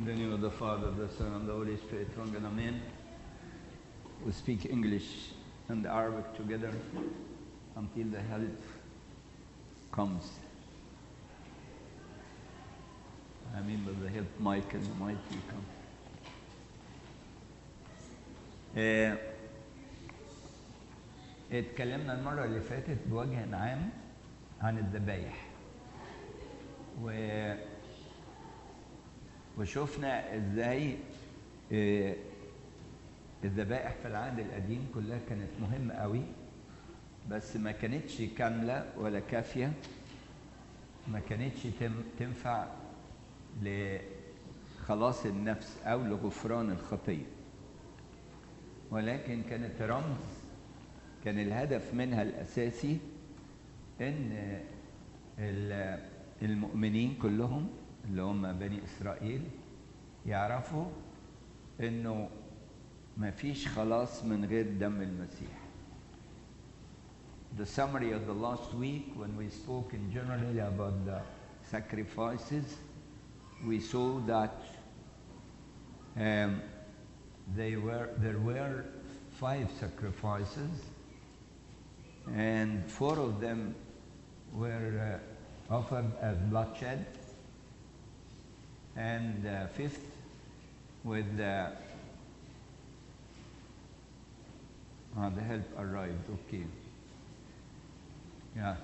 the name of the Father, the Son, and the Holy Spirit, one God, Amen. We speak English and Arabic together until the help comes. I mean, with the help Mike and Mike will come. آه، اتكلمنا المرة اللي فاتت بوجه عام عن الذبايح و وشفنا ازاي آه، الذبائح في العهد القديم كلها كانت مهمة قوي بس ما كانتش كاملة ولا كافية ما كانتش تم- تنفع لخلاص النفس أو لغفران الخطية ولكن كانت رمز كان الهدف منها الأساسي إن ال- المؤمنين كلهم اللي هم بني إسرائيل يعرفوا إنه ما فيش خلاص من غير دم المسيح. The summary of the last week when we spoke in generally about the sacrifices, we saw that um, they were there were five sacrifices and four of them were uh, offered as bloodshed and uh, fifth with uh, ah, the help arrived okay yeah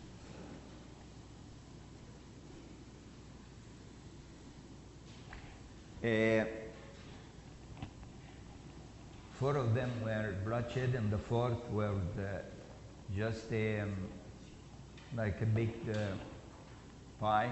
uh, Four of them were bloodshed, and the fourth was uh, just a, um, like a big uh, pie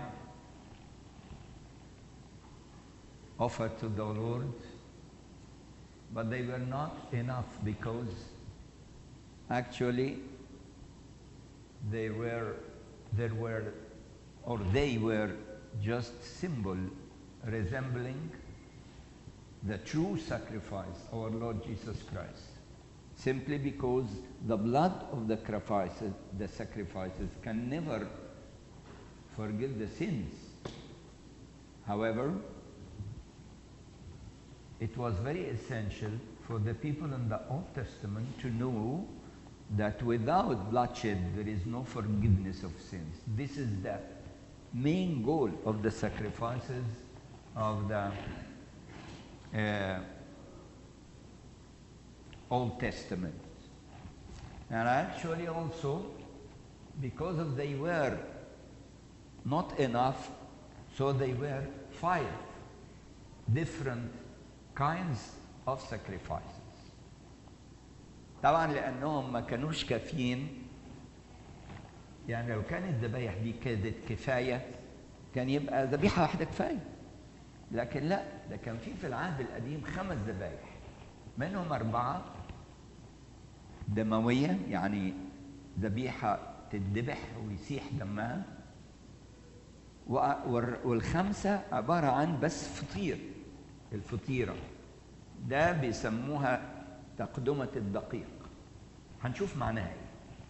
offered to the Lord. But they were not enough because actually they were, there were, or they were just symbol resembling the true sacrifice, our Lord Jesus Christ. Simply because the blood of the sacrifices, the sacrifices can never forgive the sins. However, it was very essential for the people in the Old Testament to know that without bloodshed there is no forgiveness of sins. This is the main goal of the sacrifices of the uh, Old Testament. And actually also, because of they were not enough, so they were five different kinds of sacrifices. طبعا لانهم ما كانوش كافيين يعني لو كانت الذبايح دي كانت كفايه كان يبقى ذبيحه واحده كفايه لكن لا ده كان في في العهد القديم خمس ذبايح منهم أربعة دموية يعني ذبيحة تذبح ويسيح دمها وأ- والر- والخمسة عبارة عن بس فطير الفطيرة ده بيسموها تقدمة الدقيق هنشوف معناها ايه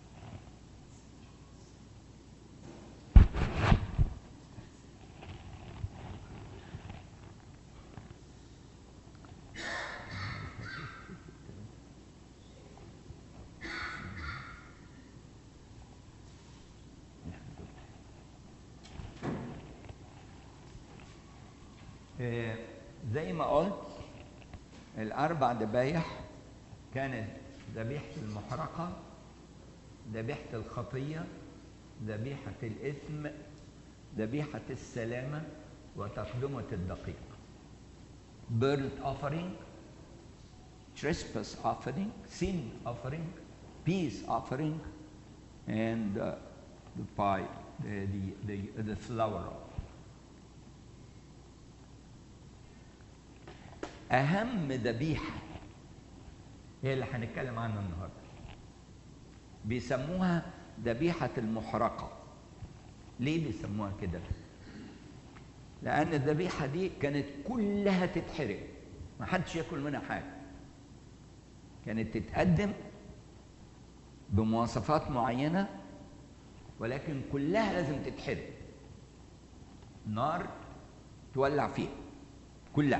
آه، زي ما قلت الأربع ذبايح كانت ذبيحة المحرقة ذبيحة الخطية ذبيحة الإثم ذبيحة السلامة وتقدمة الدقيق burnt offering trespass offering sin offering peace offering and uh, the pie the, the, the, the flower offering أهم ذبيحة هي اللي هنتكلم عنها النهارده. بيسموها ذبيحة المحرقة. ليه بيسموها كده؟ لأن الذبيحة دي كانت كلها تتحرق. ما حدش ياكل منها حاجة. كانت تتقدم بمواصفات معينة ولكن كلها لازم تتحرق. نار تولع فيها. كلها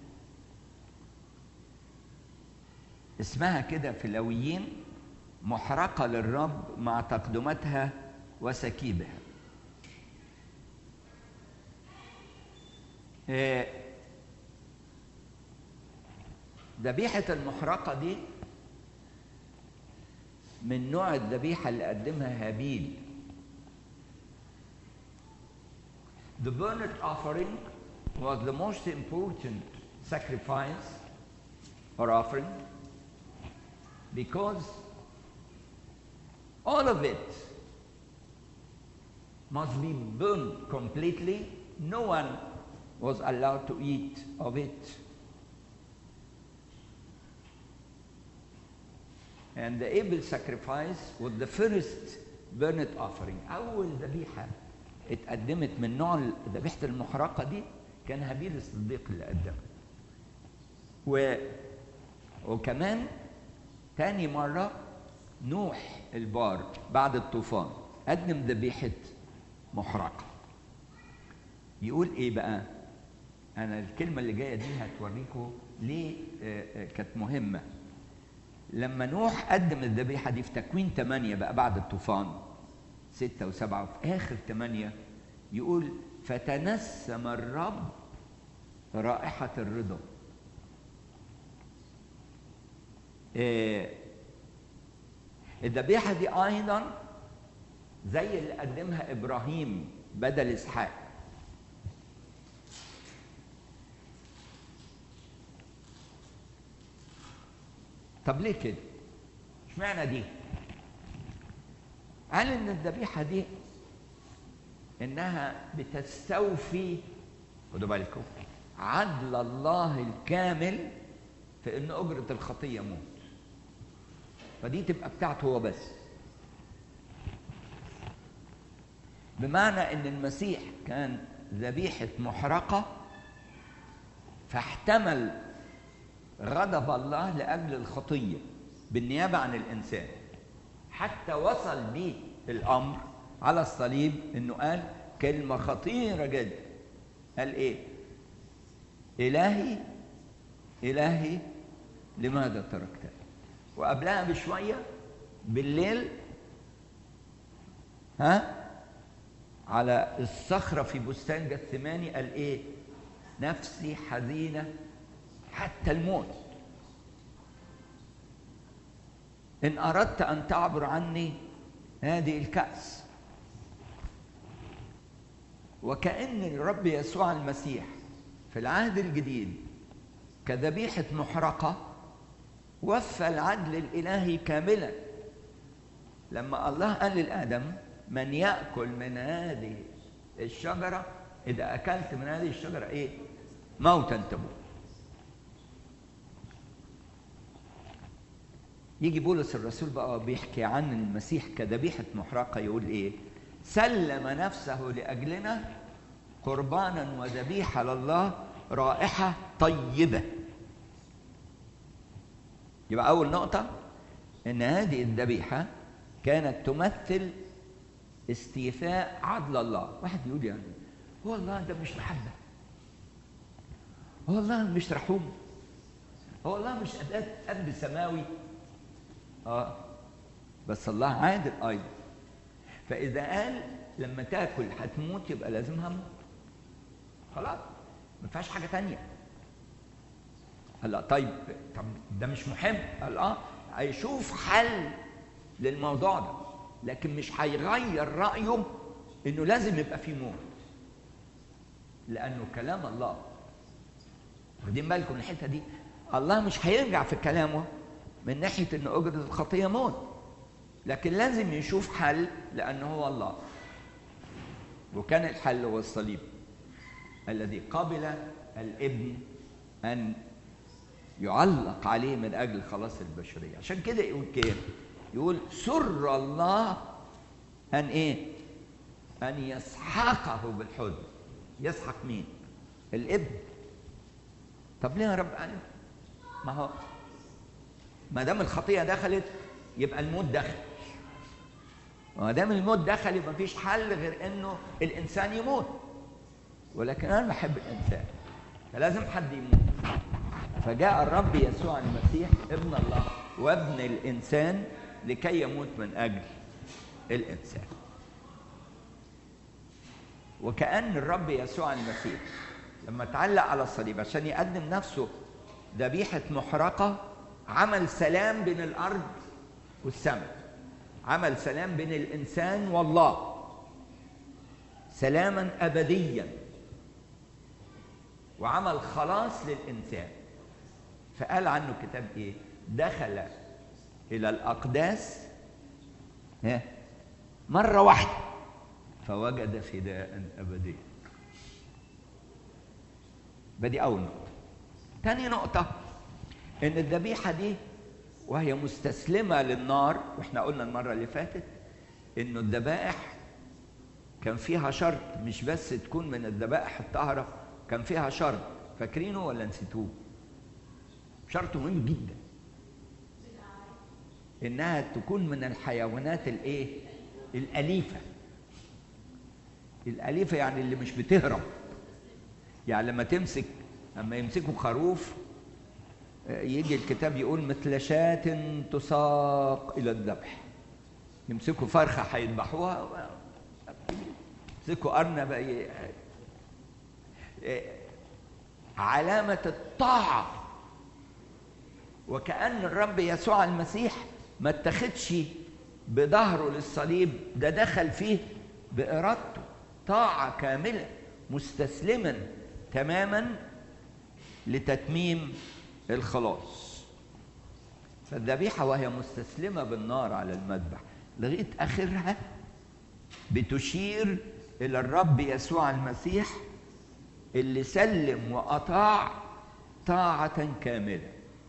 اسمها كده في لويين محرقة للرب مع تقدمتها وسكيبها آه، ذبيحة المحرقة دي من نوع الذبيحة اللي قدمها هابيل The burnt offering was the most important sacrifice or offering because all of it must be burned completely. No one was allowed to eat of it. And the Abel sacrifice was the first burnt offering. أول ذبيحة اتقدمت من نوع ذبيحة المحرقة دي كان هابيل الصديق اللي قدمها. و... وكمان تاني مرة نوح البار بعد الطوفان قدم ذبيحة محرقة. يقول إيه بقى؟ أنا الكلمة اللي جاية دي هتوريكم ليه آه، آه، كانت مهمة. لما نوح قدم الذبيحة دي في تكوين ثمانية بقى بعد الطوفان ستة وسبعة في آخر ثمانية يقول فتنسم الرب رائحة الرضا إيه الذبيحة دي أيضا زي اللي قدمها إبراهيم بدل إسحاق طب ليه كده؟ اشمعنى دي؟ قال ان الذبيحه دي انها بتستوفي خدوا بالكم عدل الله الكامل في ان اجره الخطيه موت فدي تبقى بتاعته هو بس بمعنى ان المسيح كان ذبيحه محرقه فاحتمل غضب الله لاجل الخطيه بالنيابه عن الانسان حتى وصل بيه الامر على الصليب انه قال كلمه خطيره جدا قال ايه الهي الهي لماذا تركتني وقبلها بشويه بالليل ها على الصخره في بستان جثماني قال ايه نفسي حزينه حتى الموت إن أردت أن تعبر عني هذه الكأس وكأن الرب يسوع المسيح في العهد الجديد كذبيحة محرقة وفى العدل الإلهي كاملا لما الله قال للآدم من يأكل من هذه الشجرة إذا أكلت من هذه الشجرة إيه؟ موتا تموت يجي بولس الرسول بقى بيحكي عن المسيح كذبيحة محرقة يقول إيه؟ سلم نفسه لأجلنا قربانا وذبيحة لله رائحة طيبة. يبقى أول نقطة إن هذه الذبيحة كانت تمثل استيفاء عدل الله، واحد يقول يعني هو الله ده مش محبة. هو الله مش رحوم. هو الله مش أداة أب سماوي اه بس الله عادل ايضا فاذا قال لما تاكل هتموت يبقى لازم هموت خلاص ما فيهاش حاجه تانية هلا طيب طب ده مش مهم قال اه هيشوف حل للموضوع ده لكن مش هيغير رايه انه لازم يبقى فيه موت لانه كلام الله واخدين بالكم الحته دي الله مش هيرجع في كلامه من ناحية أن أجرة الخطية موت لكن لازم يشوف حل لأنه هو الله وكان الحل هو الصليب الذي قبل الابن أن يعلق عليه من أجل خلاص البشرية عشان كده يقول كده يقول سر الله أن إيه أن يسحقه بالحزن يسحق مين الابن طب ليه يا رب قال ما هو ما دام الخطيه دخلت يبقى الموت دخل وما دام الموت دخل يبقى مفيش حل غير انه الانسان يموت ولكن انا بحب الانسان فلازم حد يموت فجاء الرب يسوع المسيح ابن الله وابن الانسان لكي يموت من اجل الانسان وكأن الرب يسوع المسيح لما تعلق على الصليب عشان يقدم نفسه ذبيحة محرقة عمل سلام بين الأرض والسماء عمل سلام بين الإنسان والله سلاما أبديا وعمل خلاص للإنسان فقال عنه كتاب إيه دخل إلى الأقداس ها مرة واحدة فوجد فداء أبديا بدي أول نقطة تاني نقطة إن الذبيحة دي وهي مستسلمة للنار وإحنا قلنا المرة اللي فاتت إنه الذبائح كان فيها شرط مش بس تكون من الذبائح الطاهرة كان فيها شرط فاكرينه ولا نسيتوه؟ شرط مهم جدا إنها تكون من الحيوانات الإيه؟ الأليفة الأليفة يعني اللي مش بتهرب يعني لما تمسك لما يمسكوا خروف يجي الكتاب يقول مثل شاة تساق إلى الذبح يمسكوا فرخة هيذبحوها يمسكوا أرنب علامة الطاعة وكأن الرب يسوع المسيح ما اتخذش بظهره للصليب ده دخل فيه بإرادته طاعة كاملة مستسلما تماما لتتميم الخلاص فالذبيحة وهي مستسلمة بالنار على المذبح لغاية آخرها بتشير إلى الرب يسوع المسيح اللي سلم وأطاع طاعة كاملة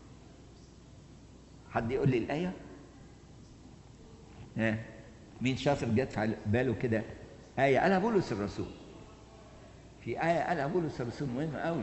حد يقول لي الآية؟ ها مين شاطر جت في باله كده آية قالها بولس الرسول في آية قالها بولس الرسول مهمة قوي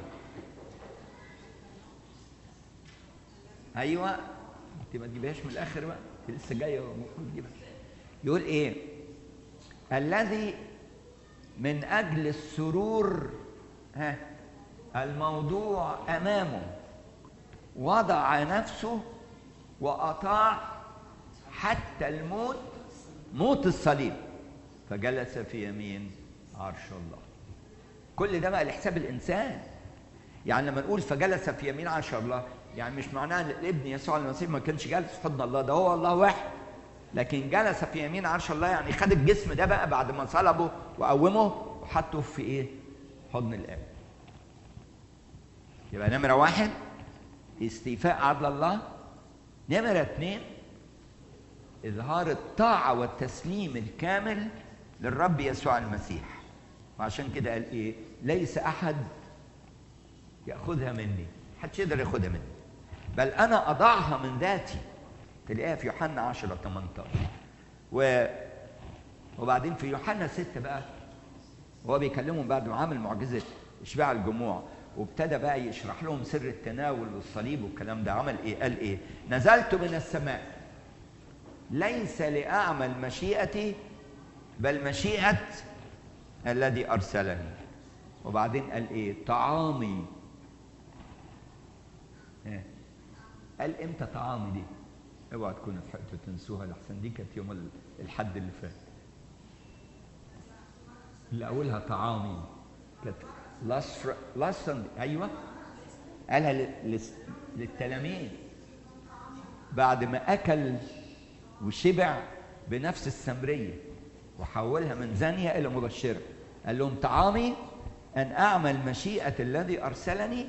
أيوه أنت ما تجيبهاش من الآخر بقى أنت لسه جاية المفروض تجيبها يقول إيه؟ الذي من أجل السرور ها الموضوع أمامه وضع نفسه وأطاع حتى الموت موت الصليب فجلس في يمين عرش الله كل ده بقى لحساب الانسان يعني لما نقول فجلس في يمين عرش الله يعني مش معناه ان الابن يسوع المسيح ما كانش جالس في حضن الله ده هو الله واحد لكن جلس في يمين عرش الله يعني خد الجسم ده بقى بعد ما صلبه وقومه وحطه في ايه؟ حضن الاب. يبقى نمره واحد استيفاء عدل الله نمره اثنين اظهار الطاعه والتسليم الكامل للرب يسوع المسيح وعشان كده قال ايه ليس احد ياخذها مني محدش يقدر ياخذها مني بل انا اضعها من ذاتي تلاقيها في يوحنا 10 18 و وبعدين في يوحنا 6 بقى هو بيكلمهم بعد ما عمل معجزه اشباع الجموع وابتدى بقى يشرح لهم سر التناول والصليب والكلام ده عمل ايه قال ايه نزلت من السماء ليس لاعمل مشيئتي بل مشيئه الذي ارسلني وبعدين قال ايه طعامي إيه؟ قال امتى طعامي دي اوعى تكونوا لحقتوا تنسوها لحسن دي كانت يوم الحد اللي فات اللي اولها طعامي كانت لاست لاست ايوه قالها للتلاميذ بعد ما اكل وشبع بنفس السمريه وحولها من زانيه الى مبشره قال لهم طعامي ان اعمل مشيئه الذي ارسلني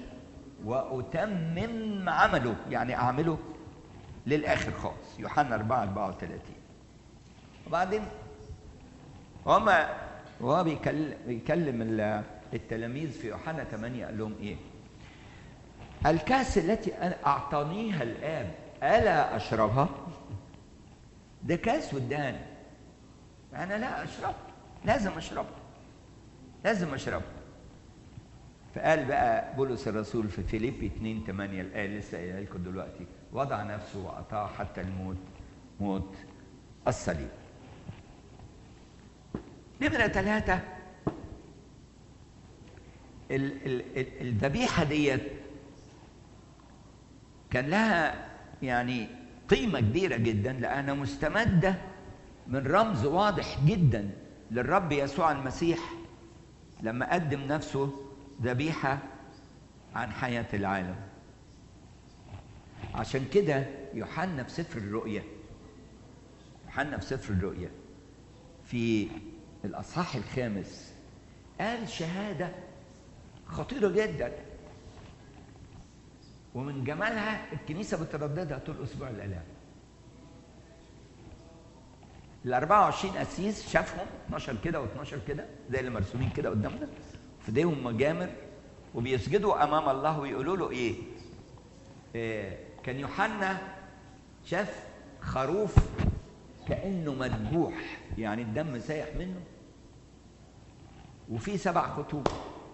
واتمم عمله يعني اعمله للاخر خالص يوحنا 4 34 وبعدين هما وهو بيكلم, بيكلم التلاميذ في يوحنا 8 قال لهم ايه؟ الكاس التي أنا اعطانيها الاب الا اشربها؟ ده كاس ودان انا لا اشرب لازم اشربه لازم اشربه فقال بقى بولس الرسول في فيليبي 2 8 الايه اللي لسه قايلها لكم دلوقتي وضع نفسه واطاع حتى الموت موت الصليب نمرة ثلاثة ال- ال- ال- الذبيحة ديت كان لها يعني قيمة كبيرة جدا لأنها مستمدة من رمز واضح جدا للرب يسوع المسيح لما قدم نفسه ذبيحة عن حياة العالم عشان كده يوحنا في سفر الرؤيا يوحنا في سفر الرؤيا في الأصحاح الخامس قال شهادة خطيرة جدا ومن جمالها الكنيسة بترددها طول أسبوع الآلام ال 24 قسيس شافهم 12 كده و12 كده زي اللي مرسومين كده قدامنا في ايديهم مجامر وبيسجدوا امام الله ويقولوا له ايه؟ إيه كان يوحنا شاف خروف كانه مذبوح يعني الدم سايح منه وفي سبع ختوم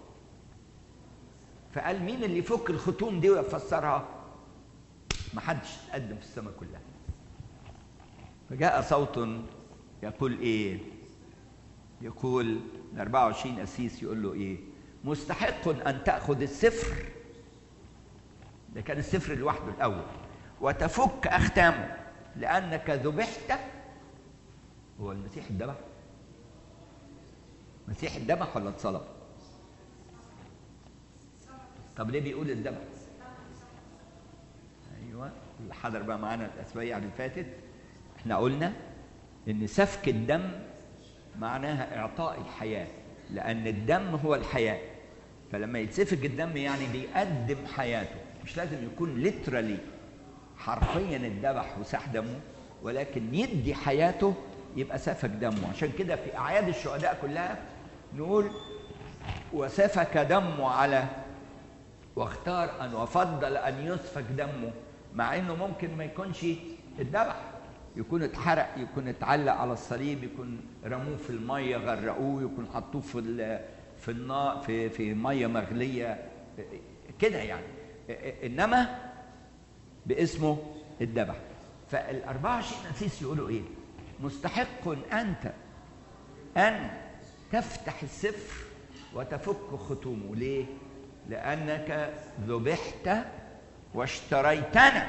فقال مين اللي يفك الختوم دي ويفسرها؟ محدش قدم في السماء كلها فجاء صوت يقول ايه يقول ال 24 قسيس يقول له ايه مستحق ان تاخذ السفر ده كان السفر لوحده الاول وتفك اختامه لانك ذبحت هو المسيح اتذبح المسيح اتذبح ولا اتصلب طب ليه بيقول اتذبح ايوه اللي حضر بقى معانا الاسابيع اللي فاتت احنا قلنا ان سفك الدم معناها اعطاء الحياه لان الدم هو الحياه فلما يتسفك الدم يعني بيقدم حياته مش لازم يكون ليترالي حرفيا اتذبح وساح دمه ولكن يدي حياته يبقى سفك دمه عشان كده في اعياد الشهداء كلها نقول وسفك دمه على واختار ان وفضل ان يسفك دمه مع انه ممكن ما يكونش اتذبح يكون اتحرق يكون اتعلق على الصليب يكون رموه في الميه غرقوه يكون حطوه في ال- في النار في في ميه مغليه كده يعني انما باسمه الذبح فال 24 قسيس يقولوا ايه؟ مستحق انت ان تفتح السفر وتفك ختومه ليه؟ لانك ذبحت واشتريتنا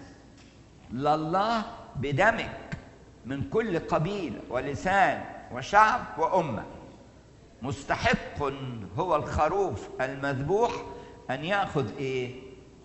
لله بدمك من كل قبيله ولسان وشعب وامه مستحق هو الخروف المذبوح ان ياخذ ايه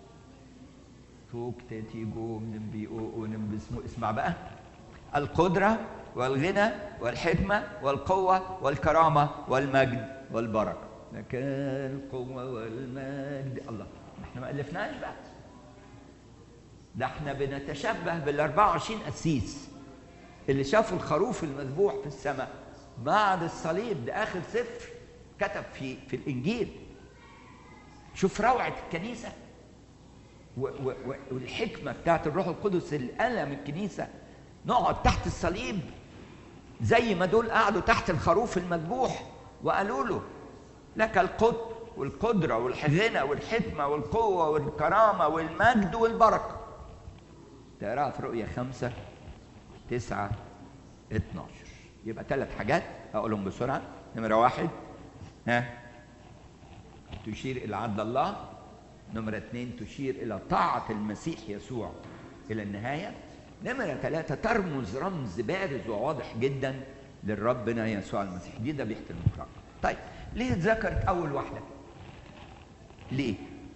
توك تاتي جو نمبي او نمبي اسمه اسمع بقى القدره والغنى والحكمه والقوه والكرامه والمجد والبركه لك القوه والمجد الله احنا ما الفناش بقى ده احنا بنتشبه بال 24 قسيس اللي شافوا الخروف المذبوح في السماء بعد الصليب ده اخر سفر كتب في في الانجيل شوف روعه الكنيسه و و و والحكمه بتاعت الروح القدس اللي قلم الكنيسه نقعد تحت الصليب زي ما دول قعدوا تحت الخروف المذبوح وقالوا له لك القدر والقدره والغنى والحكمه والقوه والكرامه والمجد والبركه تقراها في رؤية خمسة تسعة اتناشر يبقى ثلاث حاجات أقولهم بسرعة نمرة واحد ها تشير إلى عدل الله نمرة اثنين تشير إلى طاعة المسيح يسوع إلى النهاية نمرة ثلاثة ترمز رمز بارز وواضح جدا للربنا يسوع المسيح دي ذبيحة المفرقة طيب ليه اتذكرت أول واحدة؟ ليه؟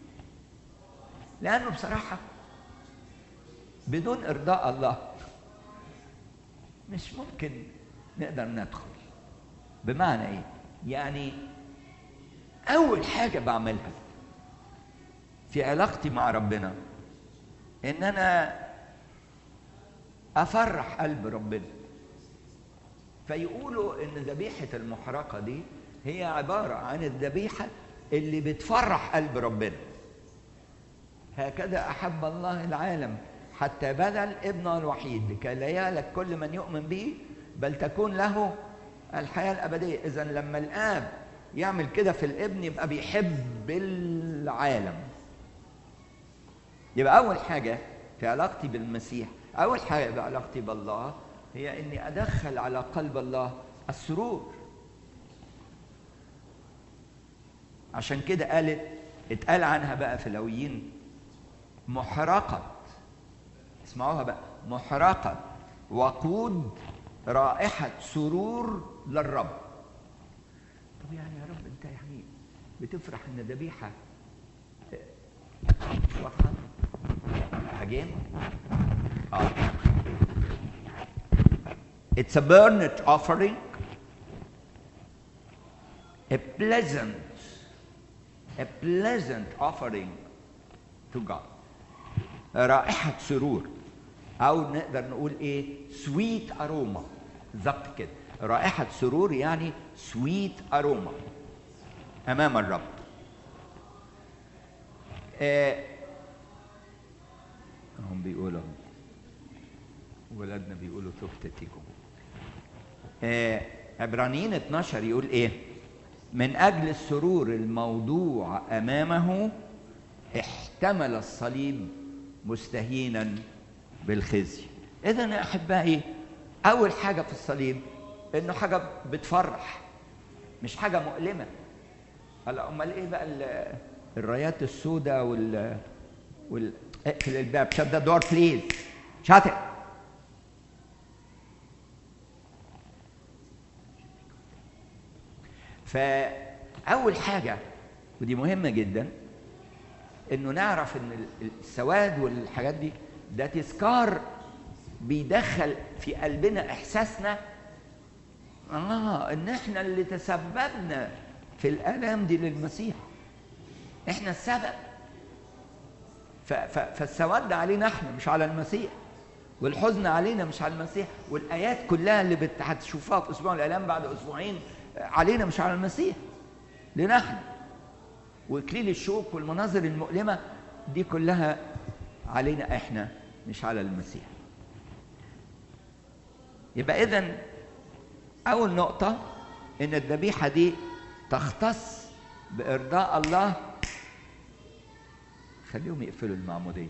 لأنه بصراحة بدون ارضاء الله مش ممكن نقدر ندخل بمعنى ايه يعني اول حاجه بعملها في علاقتي مع ربنا ان انا افرح قلب ربنا فيقولوا ان ذبيحه المحرقه دي هي عباره عن الذبيحه اللي بتفرح قلب ربنا هكذا احب الله العالم حتى بذل ابنه الوحيد لكي لا يهلك كل من يؤمن به بل تكون له الحياة الأبدية إذا لما الآب يعمل كده في الابن يبقى بيحب العالم يبقى أول حاجة في علاقتي بالمسيح أول حاجة في علاقتي بالله هي إني أدخل على قلب الله السرور عشان كده قالت اتقال عنها بقى في لويين محرقة اسمعوها بقى محرقة وقود رائحة سرور للرب طب يعني يا رب انت يعني بتفرح ان ذبيحة فرحان again اه It's a burnt offering a pleasant a pleasant offering to God رائحة سرور أو نقدر نقول إيه sweet aroma بالظبط كده رائحة سرور يعني sweet aroma أمام الرب آه هم بيقولوا ولادنا بيقولوا تفتتكم آه عبرانيين 12 يقول ايه من اجل السرور الموضوع امامه احتمل الصليب مستهينا بالخزي اذا يا احبائي اول حاجه في الصليب انه حاجه بتفرح مش حاجه مؤلمه هلا امال ايه بقى الرايات السوداء وال وال اقفل الباب شut the door please shut it فأول حاجة ودي مهمة جدا إنه نعرف إن السواد والحاجات دي ده تذكار بيدخل في قلبنا إحساسنا آه إن إحنا اللي تسببنا في الآلام دي للمسيح إحنا السبب فالسواد ده علينا إحنا مش على المسيح والحزن علينا مش على المسيح والآيات كلها اللي هتشوفوها في أسبوع الآلام بعد أسبوعين علينا مش على المسيح لنحن واكليل الشوك والمناظر المؤلمه دي كلها علينا احنا مش على المسيح يبقى اذا اول نقطه ان الذبيحه دي تختص بارضاء الله خليهم يقفلوا المعموديه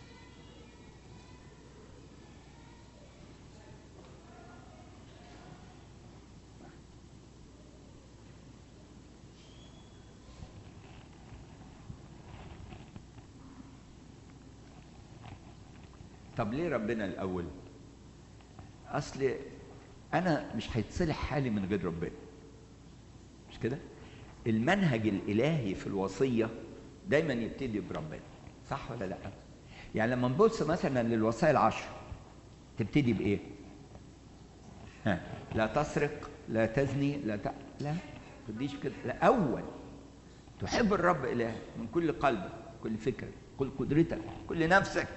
طب ليه ربنا الاول اصل انا مش هيتصلح حالي من غير ربنا مش كده المنهج الالهي في الوصيه دايما يبتدي بربنا صح ولا لا يعني لما نبص مثلا للوصايا العشر تبتدي بايه ها لا تسرق لا تزني لا ت... لا تديش كده لا اول تحب الرب الهك من كل قلبك كل فكرك كل قدرتك كل نفسك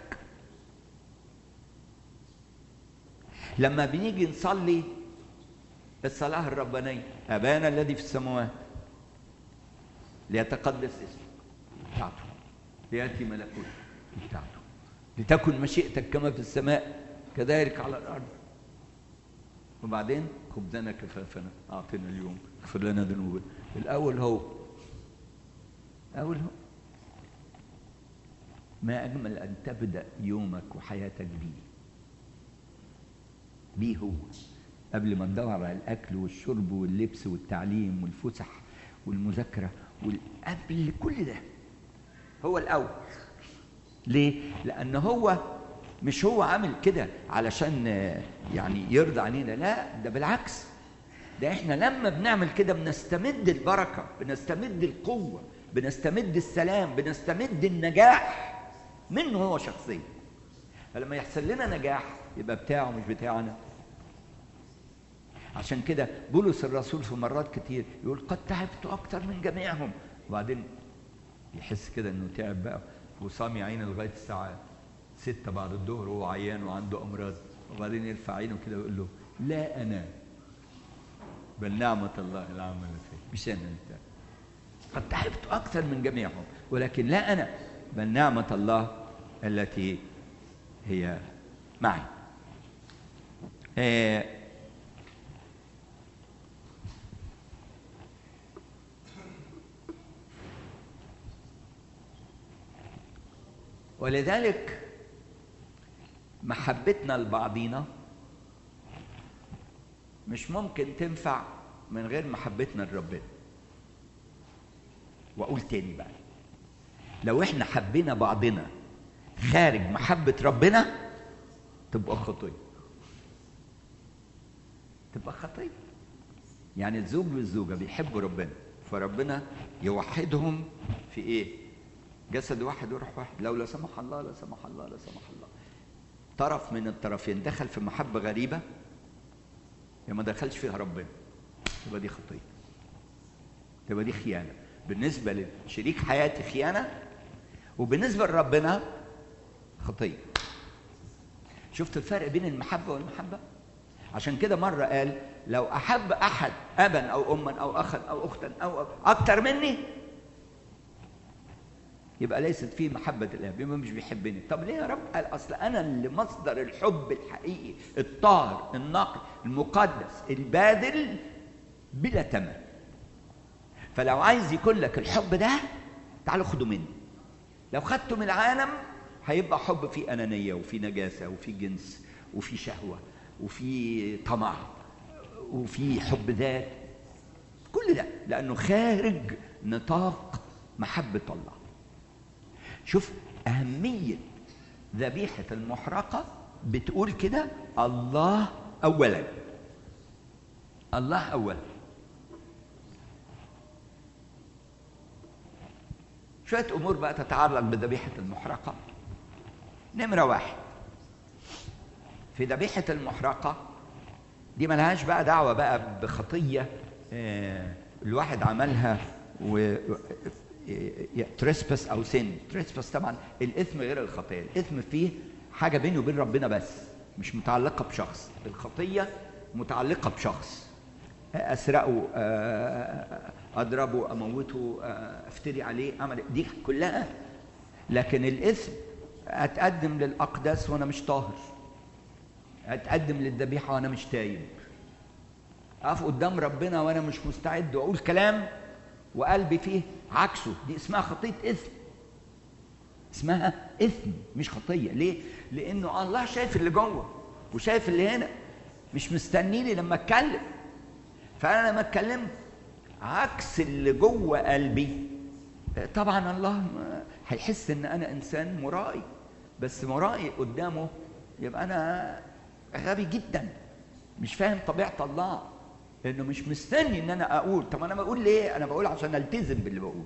لما بنيجي نصلي الصلاة الربانية أبانا الذي في السماوات ليتقدس اسمك بتاعته ليأتي ملكوتك بتاعته لتكن مشيئتك كما في السماء كذلك على الأرض وبعدين خبزنا كفافنا أعطنا اليوم اغفر لنا ذنوبنا الأول هو أول هو ما أجمل أن تبدأ يومك وحياتك بيه بيه هو قبل ما تدور على الاكل والشرب واللبس والتعليم والفسح والمذاكره قبل كل ده هو الاول ليه لان هو مش هو عامل كده علشان يعني يرضى علينا لا ده بالعكس ده احنا لما بنعمل كده بنستمد البركه بنستمد القوه بنستمد السلام بنستمد النجاح منه هو شخصيا فلما يحصل لنا نجاح يبقى بتاعه مش بتاعنا عشان كده بولس الرسول في مرات كتير يقول قد تعبت اكتر من جميعهم وبعدين يحس كده انه تعب بقى وصام يا عيني لغايه الساعه ستة بعد الظهر وهو عيان وعنده امراض وبعدين يرفع عينه كده ويقول له لا انا بل نعمة الله العامة فيه مش انا انت قد تعبت اكثر من جميعهم ولكن لا انا بل نعمة الله التي هي معي آه ولذلك محبتنا لبعضينا مش ممكن تنفع من غير محبتنا لربنا واقول تاني بقى لو احنا حبينا بعضنا خارج محبة ربنا تبقى خطية تبقى خطية يعني الزوج والزوجة بيحبوا ربنا فربنا يوحدهم في ايه جسد واحد وروح واحد لو لا سمح الله لا سمح الله لا سمح الله طرف من الطرفين دخل في محبة غريبة يا ما دخلش فيها ربنا تبقى دي خطية تبقى دي خيانة بالنسبة لشريك حياتي خيانة وبالنسبة لربنا خطية شفت الفرق بين المحبة والمحبة عشان كده مرة قال لو أحب أحد أبا أو أما أو أخا أو أختا أو أكتر مني يبقى ليست فيه محبة الآب يبقى مش بيحبني طب ليه يا رب قال أصل أنا اللي مصدر الحب الحقيقي الطاهر النقي المقدس الباذل بلا ثمن فلو عايز يكون لك الحب ده تعالوا خدوا مني لو خدته من العالم هيبقى حب فيه أنانية وفي نجاسة وفي جنس وفي شهوة وفي طمع وفي حب ذات كل ده لأنه خارج نطاق محبة الله شوف أهمية ذبيحة المحرقة بتقول كده الله أولا الله أولا شوية أمور بقى تتعلق بذبيحة المحرقة نمرة واحد في ذبيحة المحرقة دي ملهاش بقى دعوة بقى بخطية آه، الواحد عملها و تريسبس او سن تريسبس طبعا الاثم غير الخطيه الاثم فيه حاجه بيني وبين ربنا بس مش متعلقه بشخص الخطيه متعلقه بشخص اسرقه آه، اضربه اموته آه، افتري عليه اعمل دي كلها لكن الاثم اتقدم للاقداس وانا مش طاهر اتقدم للذبيحه وانا مش تايب اقف قدام ربنا وانا مش مستعد واقول كلام وقلبي فيه عكسه دي اسمها خطيه اثم اسمها اثم مش خطيه ليه لانه الله شايف اللي جوه وشايف اللي هنا مش مستنيني لما اتكلم فانا لما اتكلمت عكس اللي جوه قلبي طبعا الله هيحس ان انا انسان مرائي بس مرائي قدامه يبقى انا غبي جدا مش فاهم طبيعه الله لانه مش مستني ان انا اقول طب انا بقول ليه انا بقول عشان التزم باللي بقوله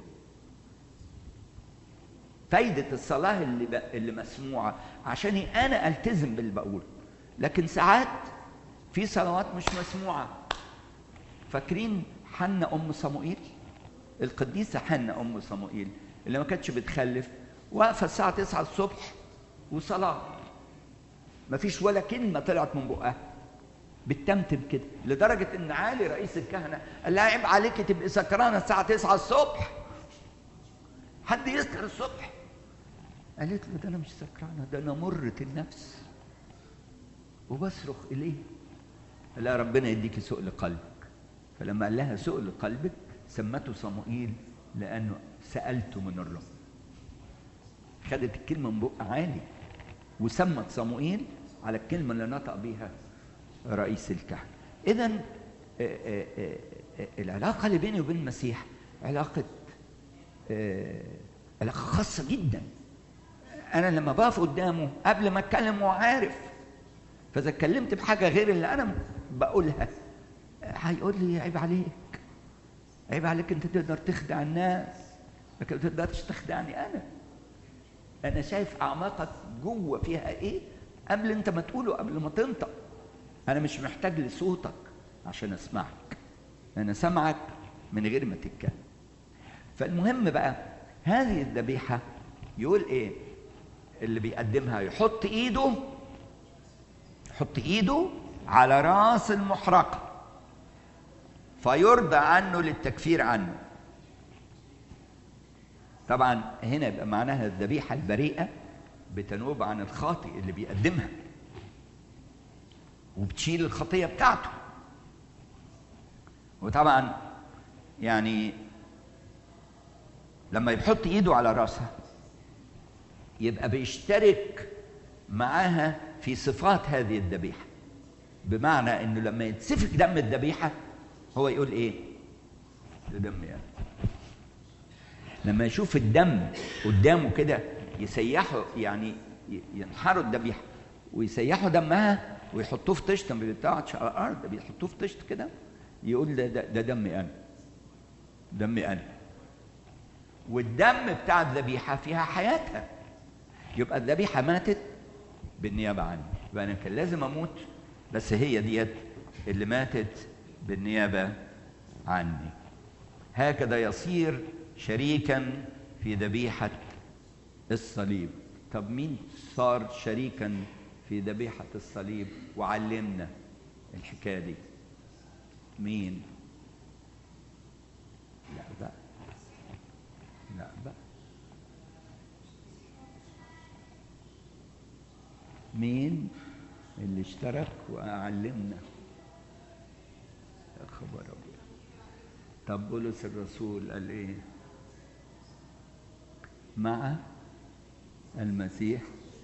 فايدة الصلاة اللي ب... اللي مسموعة عشاني أنا ألتزم باللي بقوله لكن ساعات في صلوات مش مسموعة فاكرين حنة أم صموئيل القديسة حنة أم صموئيل اللي ما كانتش بتخلف واقفة الساعة 9 الصبح وصلاة ما فيش ولا كلمة طلعت من بقها بتتمتم كده لدرجة إن علي رئيس الكهنة قال لها عيب عليك تبقي سكرانة الساعة 9 الصبح حد يسكر الصبح قالت له ده أنا مش سكرانة ده أنا مرة النفس وبصرخ إليه قال لها ربنا يديكي سؤل قلبك فلما قال لها سؤل قلبك سمته صموئيل لأنه سألته من الرب خدت الكلمة من بق عالي وسمت صموئيل على الكلمة اللي نطق بيها رئيس الكهنة إذا العلاقة اللي بيني وبين المسيح علاقة علاقة خاصة جدا أنا لما بقف قدامه قبل ما أتكلم هو عارف فإذا اتكلمت بحاجة غير اللي أنا بقولها هيقول لي عيب عليك عيب عليك أنت تقدر تخدع الناس لكن ما تقدرش تخدعني أنا أنا شايف أعماقك جوه فيها إيه قبل أنت ما تقوله قبل ما تنطق أنا مش محتاج لصوتك عشان أسمعك أنا سامعك من غير ما تتكلم فالمهم بقى هذه الذبيحة يقول إيه اللي بيقدمها يحط إيده يحط إيده على رأس المحرقة فيرضى عنه للتكفير عنه طبعا هنا يبقى معناها الذبيحة البريئة بتنوب عن الخاطئ اللي بيقدمها وبتشيل الخطية بتاعته وطبعا يعني لما يحط ايده على راسها يبقى بيشترك معاها في صفات هذه الذبيحة بمعنى انه لما يتسفك دم الذبيحة هو يقول ايه ده دم يعني لما يشوف الدم قدامه كده يسيحوا يعني ي- ينحروا الذبيحه ويسيحوا دمها ويحطوه في طشت ما بيقطعش على الارض بيحطوه في طشت كده يقول ده, ده, ده دمي انا دمي انا والدم بتاع الذبيحه فيها حياتها يبقى الذبيحه ماتت بالنيابه عني يبقى انا كان لازم اموت بس هي ديت اللي ماتت بالنيابه عني هكذا يصير شريكا في ذبيحه الصليب طب مين صار شريكا في ذبيحه الصليب وعلمنا الحكايه دي مين لا بقى لا بقى مين اللي اشترك وعلمنا يا خبر ابيض طب بولس الرسول قال ايه مع المسيح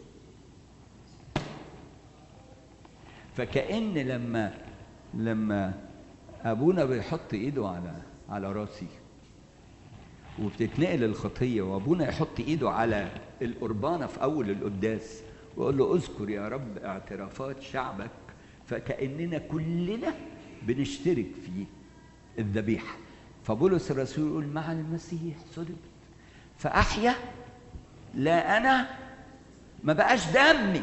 فكأن لما لما ابونا بيحط ايده على على راسي وبتتنقل الخطيه وابونا يحط ايده على القربانه في اول القداس ويقول له اذكر يا رب اعترافات شعبك فكاننا كلنا بنشترك في الذبيحه فبولس الرسول يقول مع المسيح صلبت فاحيا لا انا ما بقاش دمي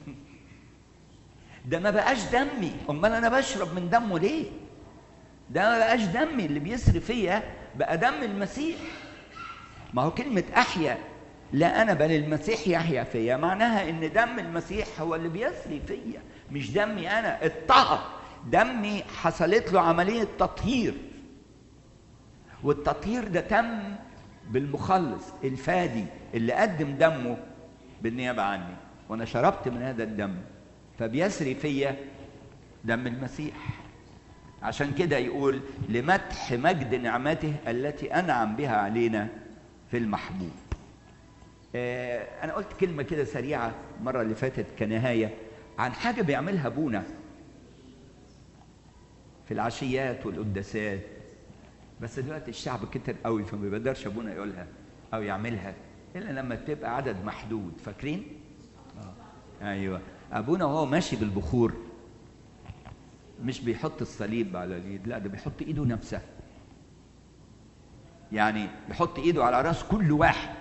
ده ما بقاش دمي امال انا بشرب من دمه ليه ده ما بقاش دمي اللي بيسري فيا بقى دم المسيح ما هو كلمة أحيا لا أنا بل المسيح يحيا فيا معناها إن دم المسيح هو اللي بيسري فيا مش دمي أنا اتطهر دمي حصلت له عملية تطهير والتطهير ده تم بالمخلص الفادي اللي قدم دمه بالنيابة عني وأنا شربت من هذا الدم فبيسري فيا دم المسيح عشان كده يقول لمدح مجد نعمته التي انعم بها علينا في المحبوب آه انا قلت كلمه كده سريعه المره اللي فاتت كنهايه عن حاجه بيعملها ابونا في العشيات والقداسات بس دلوقتي الشعب كتر قوي فما بيقدرش ابونا يقولها او يعملها الا لما تبقى عدد محدود فاكرين آه. ايوه ابونا وهو ماشي بالبخور مش بيحط الصليب على اليد لا ده بيحط ايده نفسها يعني بيحط ايده على راس كل واحد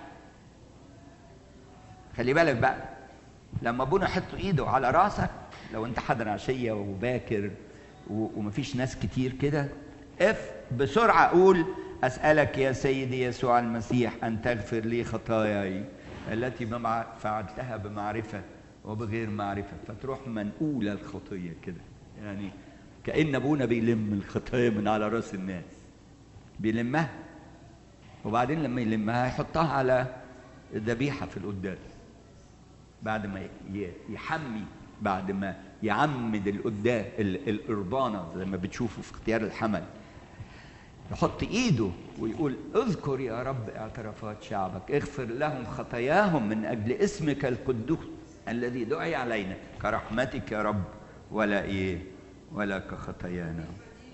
خلي بالك بقى لما ابونا يحط ايده على راسك لو انت حاضر عشيه وباكر و- ومفيش ناس كتير كده اف بسرعه قول اسالك يا سيدي يسوع المسيح ان تغفر لي خطاياي التي بمع فعلتها بمعرفه وبغير معرفه فتروح منقوله الخطيه كده يعني كأن أبونا بيلم الخطايا من على رأس الناس بيلمها وبعدين لما يلمها يحطها على الذبيحة في القداس بعد ما ي- يحمي بعد ما يعمد القداس ال- القربانة زي ما بتشوفوا في اختيار الحمل يحط ايده ويقول اذكر يا رب اعترافات شعبك اغفر لهم خطاياهم من اجل اسمك القدوس الذي دعي علينا كرحمتك يا رب ولا ايه ولا كخطايانا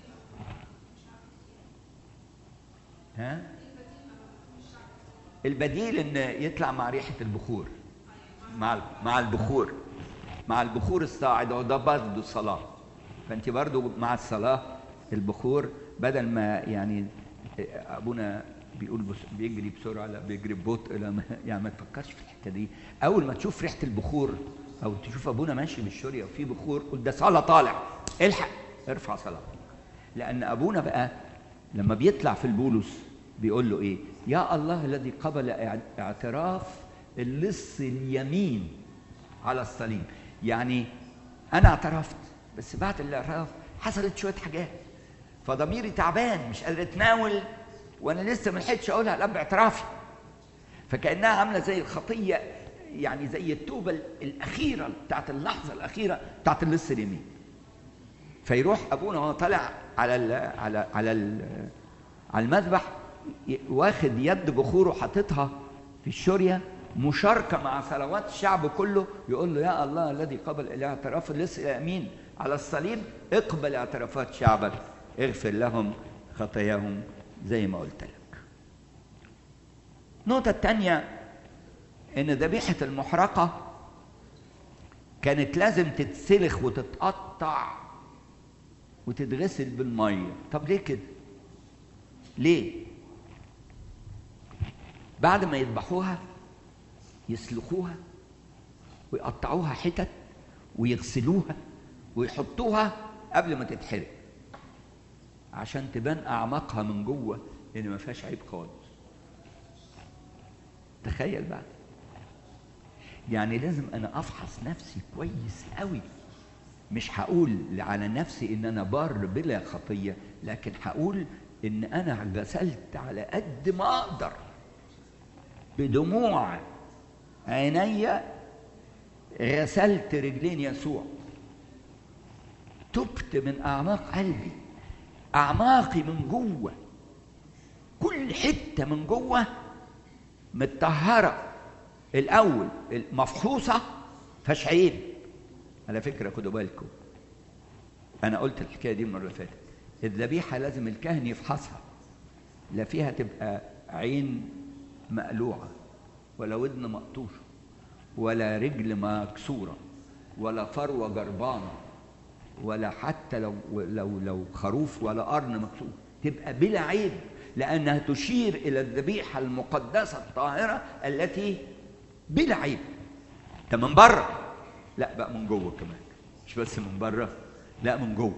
ها البديل ان يطلع مع ريحه البخور مع مع البخور مع البخور الصاعد وده برضه صلاه فانت برضه مع الصلاه البخور بدل ما يعني ابونا بيقول بس بيجري بسرعه لا بيجري ببطء لا ما يعني ما تفكرش في الحته دي اول ما تشوف ريحه البخور او تشوف ابونا ماشي بالشوريه وفي بخور قول ده صلاه طالع الحق ارفع صلاه لان ابونا بقى لما بيطلع في البولس بيقول له ايه يا الله الذي قبل اعتراف اللص اليمين على الصليب يعني انا اعترفت بس بعد الاعتراف حصلت شويه حاجات فضميري تعبان مش قادر اتناول وانا لسه ما لحقتش اقولها لا باعترافي فكانها عامله زي الخطيه يعني زي التوبه الاخيره بتاعت اللحظه الاخيره بتاعت اللص اليمين فيروح ابونا وهو طالع على ال على على ال على المذبح واخد يد بخوره حاططها في الشوريه مشاركه مع صلوات الشعب كله يقول له يا الله الذي قبل الى اعتراف اللص الامين على الصليب اقبل اعترافات شعبك اغفر لهم خطاياهم زي ما قلت لك النقطة الثانية إن ذبيحة المحرقة كانت لازم تتسلخ وتتقطع وتتغسل بالمية طب ليه كده؟ ليه؟ بعد ما يذبحوها يسلخوها ويقطعوها حتت ويغسلوها ويحطوها قبل ما تتحرق عشان تبان اعماقها من جوه ان ما فيهاش عيب خالص تخيل بقى يعني لازم انا افحص نفسي كويس قوي مش هقول على نفسي ان انا بار بلا خطيه لكن هقول ان انا غسلت على قد ما اقدر بدموع عيني غسلت رجلين يسوع تبت من اعماق قلبي اعماقي من جوه كل حته من جوه متطهره الاول مفحوصه فيهاش عيب على فكره خدوا بالكم انا قلت الحكايه دي المره اللي فاتت الذبيحه لازم الكاهن يفحصها لا فيها تبقى عين مقلوعه ولا ودن مقطوشه ولا رجل مكسوره ولا فروه جربانه ولا حتى لو لو لو خروف ولا قرن مكسور تبقى بلا عيب لانها تشير الى الذبيحه المقدسه الطاهره التي بلا عيب ده من بره لا بقى من جوه كمان مش بس من بره لا من جوه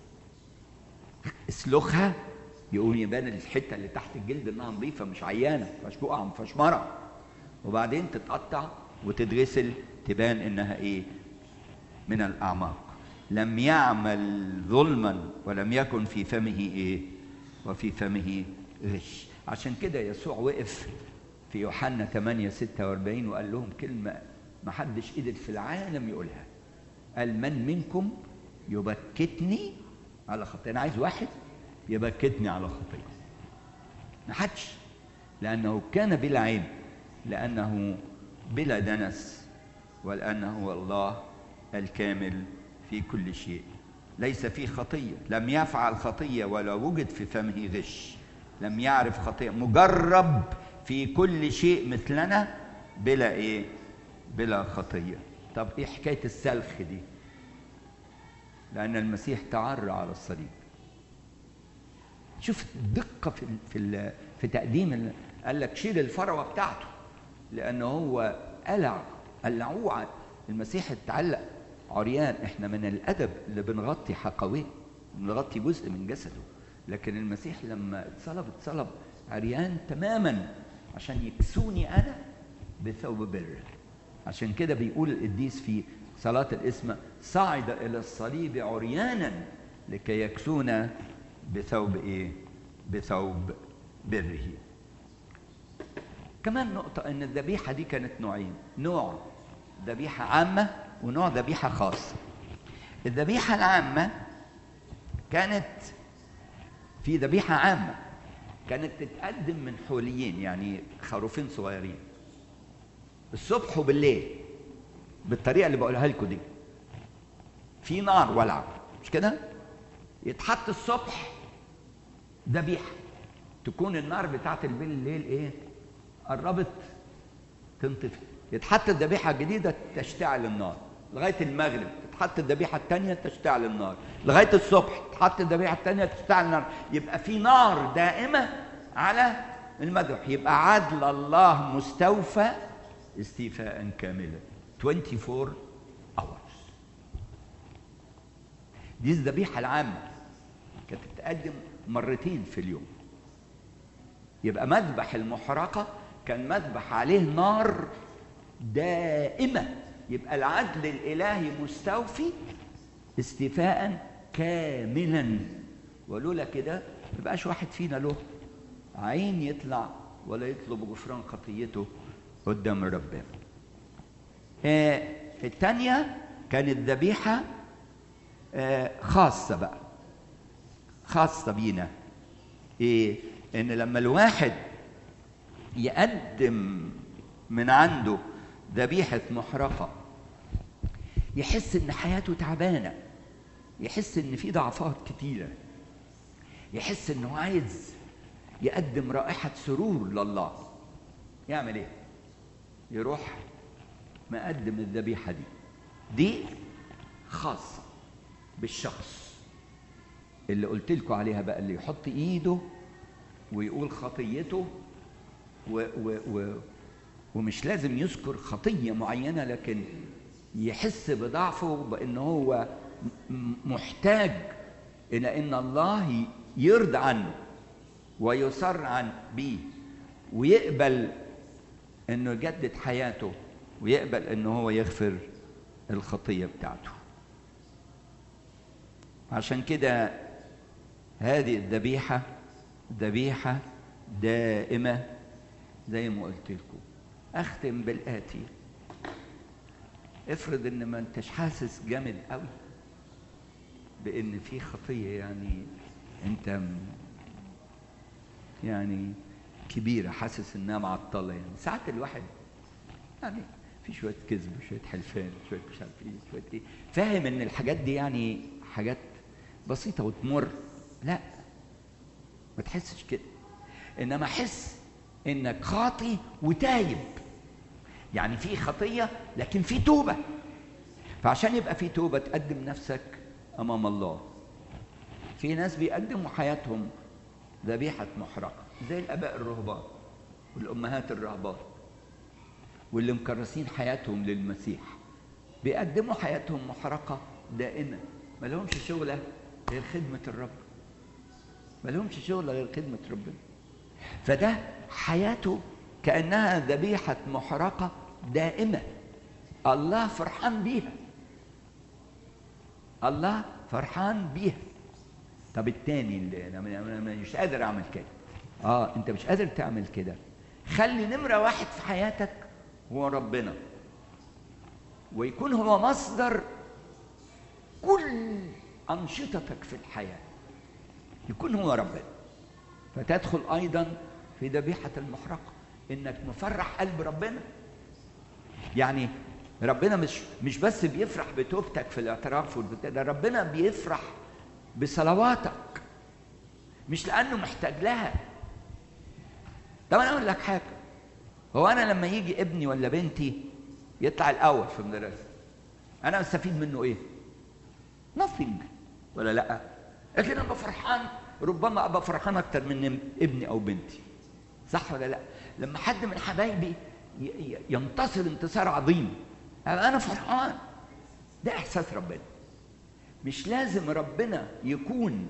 اسلخها يقوم يبان الحته اللي تحت الجلد انها نظيفه مش عيانه ما فيهاش بقعه ما فيهاش مرض وبعدين تتقطع وتتغسل تبان انها ايه من الاعماق لم يعمل ظلما ولم يكن في فمه ايه وفي فمه غش عشان كده يسوع وقف في يوحنا 8 46 وقال لهم كلمه ما حدش قدر في العالم يقولها قال من منكم يبكتني على خطيه انا عايز واحد يبكتني على خطيه ما حدش لانه كان بلا عيب لانه بلا دنس ولانه هو الله الكامل في كل شيء ليس فيه خطيه لم يفعل خطيه ولا وجد في فمه غش لم يعرف خطيه مجرب في كل شيء مثلنا بلا ايه بلا خطيه طب ايه حكايه السلخ دي لان المسيح تعرى على الصليب شوف الدقه في في في تقديم قال لك شيل الفروه بتاعته لانه هو قلع قلعوه المسيح اتعلق عريان احنا من الادب اللي بنغطي حقويه بنغطي جزء من جسده لكن المسيح لما اتصلب اتصلب عريان تماما عشان يكسوني انا بثوب بر عشان كده بيقول القديس في صلاة الاسم صعد إلى الصليب عريانا لكي يكسونا بثوب إيه؟ بثوب بره. كمان نقطة إن الذبيحة دي كانت نوعين، نوع ذبيحة عامة ونوع ذبيحة خاصة. الذبيحة العامة كانت في ذبيحة عامة كانت تتقدم من حوليين يعني خروفين صغيرين الصبح وبالليل بالطريقة اللي بقولها لكم دي في نار ولعة مش كده؟ يتحط الصبح ذبيحة تكون النار بتاعت بالليل ايه؟ قربت تنطفي يتحط الذبيحة الجديدة تشتعل النار لغاية المغرب تتحط الذبيحة الثانية تشتعل النار لغاية الصبح تتحط الذبيحة الثانية تشتعل النار يبقى في نار دائمة على المذبح يبقى عدل الله مستوفى استيفاء كاملا 24 hours دي الذبيحة العامة كانت تتقدم مرتين في اليوم يبقى مذبح المحرقة كان مذبح عليه نار دائمة يبقى العدل الإلهي مستوفي استيفاء كاملا ولولا كده ما يبقاش واحد فينا له عين يطلع ولا يطلب غفران خطيته قدام ربنا آه الثانية كانت ذبيحة آه خاصة بقى خاصة بينا ايه ان لما الواحد يقدم من عنده ذبيحة محرقة يحس ان حياته تعبانة يحس ان في ضعفات كتيرة يحس انه عايز يقدم رائحة سرور لله يعمل ايه يروح مقدم الذبيحه دي دي خاصه بالشخص اللي قلت لكم عليها بقى اللي يحط ايده ويقول خطيته و و و ومش لازم يذكر خطيه معينه لكن يحس بضعفه بان هو م- محتاج الى ان الله ي- يرضى عنه ويصر عن بيه ويقبل انه يجدد حياته ويقبل انه هو يغفر الخطيه بتاعته عشان كده هذه الذبيحه ذبيحه دائمه زي ما قلت لكم اختم بالاتي افرض ان ما انتش حاسس جامد قوي بان في خطيه يعني انت م- يعني كبيره حاسس انها معطله يعني ساعات الواحد يعني في شويه كذب وشويه حلفان شويه مش عارف ايه شويه ايه فاهم ان الحاجات دي يعني حاجات بسيطه وتمر لا ما تحسش كده انما حس انك خاطي وتايب يعني في خطيه لكن في توبه فعشان يبقى في توبه تقدم نفسك امام الله في ناس بيقدموا حياتهم ذبيحه محرقه زي الاباء الرهبان والامهات الرهبان واللي مكرسين حياتهم للمسيح بيقدموا حياتهم محرقه دائما ما لهمش شغله غير خدمه الرب ما لهمش شغله غير خدمه ربنا فده حياته كانها ذبيحه محرقه دائمه الله فرحان بيها الله فرحان بيها طب التاني اللي انا أنا مش قادر اعمل كده اه انت مش قادر تعمل كده خلي نمره واحد في حياتك هو ربنا ويكون هو مصدر كل انشطتك في الحياه يكون هو ربنا فتدخل ايضا في ذبيحه المحرقه انك مفرح قلب ربنا يعني ربنا مش مش بس بيفرح بتوبتك في الاعتراف والبتاع ده ربنا بيفرح بصلواتك مش لانه محتاج لها طب انا اقول لك حاجه هو انا لما يجي ابني ولا بنتي يطلع الاول في المدرسه انا استفيد منه ايه nothing ولا لا لكن انا ابقى فرحان ربما ابقى فرحان اكتر من ابني او بنتي صح ولا لا لما حد من حبايبي ي- ي- ينتصر انتصار عظيم أبقى انا فرحان ده احساس ربنا مش لازم ربنا يكون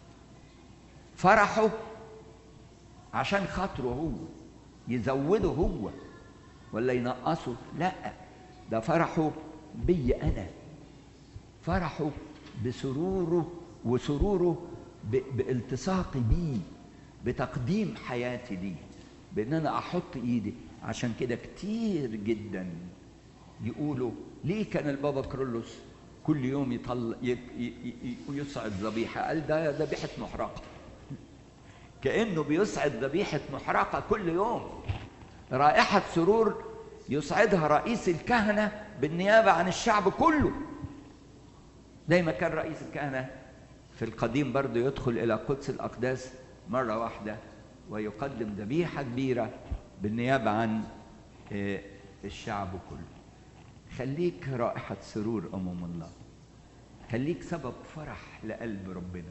فرحه عشان خاطره هو يزوده هو ولا ينقصه لا ده فرحه بي انا فرحه بسروره وسروره ب- بالتصاقي بيه بتقديم حياتي ليه بان انا احط ايدي عشان كده كتير جدا يقولوا ليه كان البابا كرولوس كل يوم يطلع ي- ي- ي- يصعد ذبيحه قال ده ذبيحه محرقه كانه بيصعد ذبيحه محرقه كل يوم رائحه سرور يصعدها رئيس الكهنه بالنيابه عن الشعب كله زي ما كان رئيس الكهنه في القديم برضه يدخل الى قدس الاقداس مره واحده ويقدم ذبيحه كبيره بالنيابه عن آه، الشعب كله خليك رائحه سرور امام الله خليك سبب فرح لقلب ربنا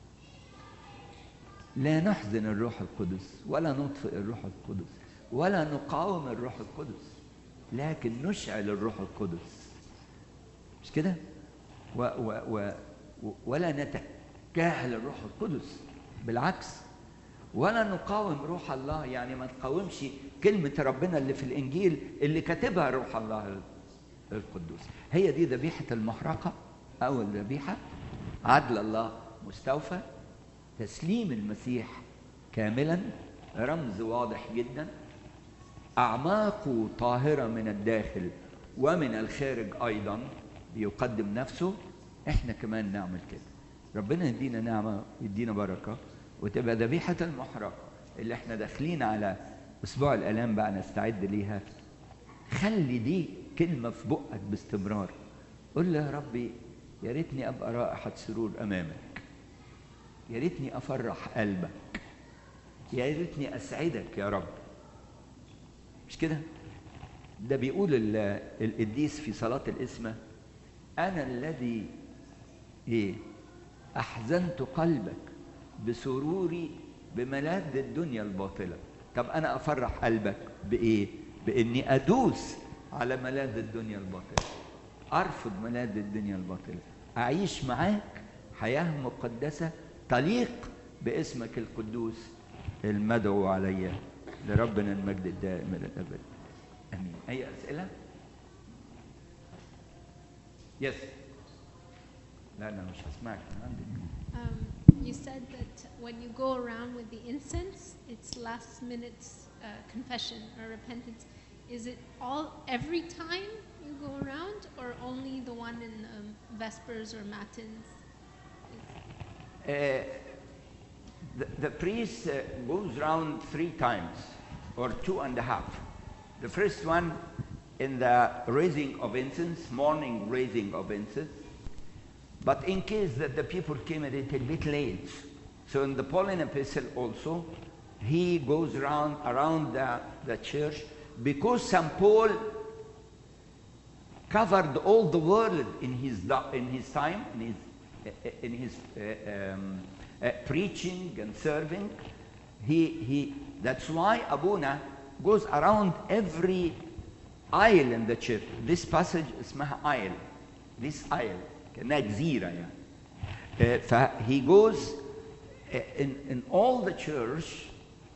لا نحزن الروح القدس ولا نطفئ الروح القدس ولا نقاوم الروح القدس لكن نشعل الروح القدس مش كده و و و و- ولا نتجاهل الروح القدس بالعكس ولا نقاوم روح الله يعني ما نقاومش كلمة ربنا اللي في الإنجيل اللي كاتبها روح الله القدوس هي دي ذبيحة المحرقة أو الذبيحة عدل الله مستوفى تسليم المسيح كاملا رمز واضح جدا أعماقه طاهرة من الداخل ومن الخارج أيضا بيقدم نفسه إحنا كمان نعمل كده ربنا يدينا نعمة ويدينا بركة وتبقى ذبيحة المحرقة اللي إحنا داخلين على أسبوع الآلام بقى نستعد ليها خلي دي كلمة في بقك باستمرار قول له يا ربي يا ريتني أبقى رائحة سرور أمامك يا ريتني أفرح قلبك يا ريتني أسعدك يا رب مش كده ده بيقول ال- القديس في صلاة الإسمة أنا الذي إيه أحزنت قلبك بسروري بملاذ الدنيا الباطلة طب أنا أفرح قلبك بإيه بإني أدوس على ملاذ الدنيا الباطلة أرفض ملاذ الدنيا الباطلة أعيش معاك حياة مقدسة تليق باسمك القدوس المدعو علي لربنا المجد الدائم إلى الأبد امين اي اسئله يس لا لا مش هسمعك من عندك Um, you said that when you go around with the incense, it's last minute uh, confession or repentance. Is it all every time you go around, or only the one in um, Vespers or Matins? Uh, the, the priest uh, goes round three times or two and a half the first one in the raising of incense morning raising of incense but in case that the people came a little bit late so in the pauline epistle also he goes around around the, the church because st paul covered all the world in his, do- in his time, in his, in his uh, um, uh, preaching and serving. He, he, that's why Abuna goes around every aisle in the church. This passage اسمها aisle. This aisle كأنها جزيرة يعني. Uh, فhe goes uh, in, in all the church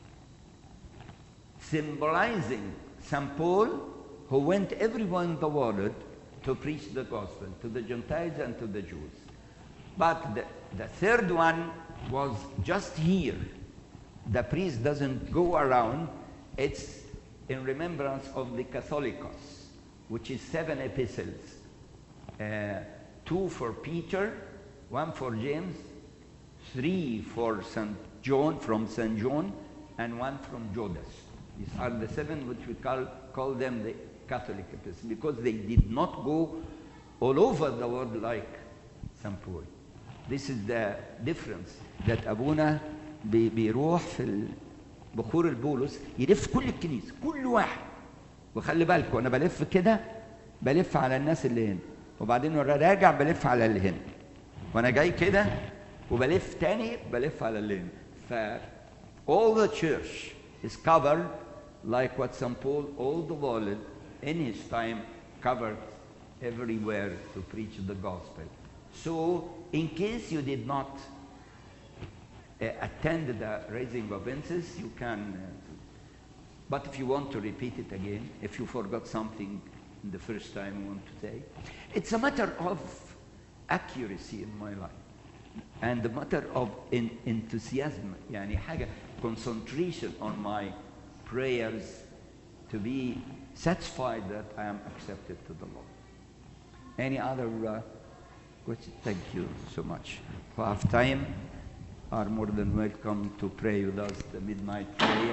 symbolizing St. Paul, who went everywhere in the world to preach the gospel to the Gentiles and to the Jews. But the, the third one was just here. The priest doesn't go around, it's in remembrance of the Catholicos, which is seven epistles uh, two for Peter, one for James, three for St. John, from St. John, and one from Judas. These are the seven which we call, call them the Catholic epistles because they did not go all over the world like St. Paul. This is the difference that أبونا بي- بيروح في ال- بخور البولس يلف كل الكنيسة كل واحد وخلي بالكم أنا بلف كده بلف على الناس اللي هنا وبعدين وانا راجع بلف على اللي هنا وانا جاي كده وبلف تاني بلف على اللي هنا ف all the church is covered like what St. Paul all the world in his time covered everywhere to preach the gospel so in case you did not uh, attend the raising of incense you can uh, but if you want to repeat it again, if you forgot something in the first time you want to say, it's a matter of accuracy in my life and a matter of in, enthusiasm يعني حاجة concentration on my prayers to be satisfied that I am accepted to the Lord. Any other uh, question? Thank you so much. Who have time are more than welcome to pray with us the midnight prayer.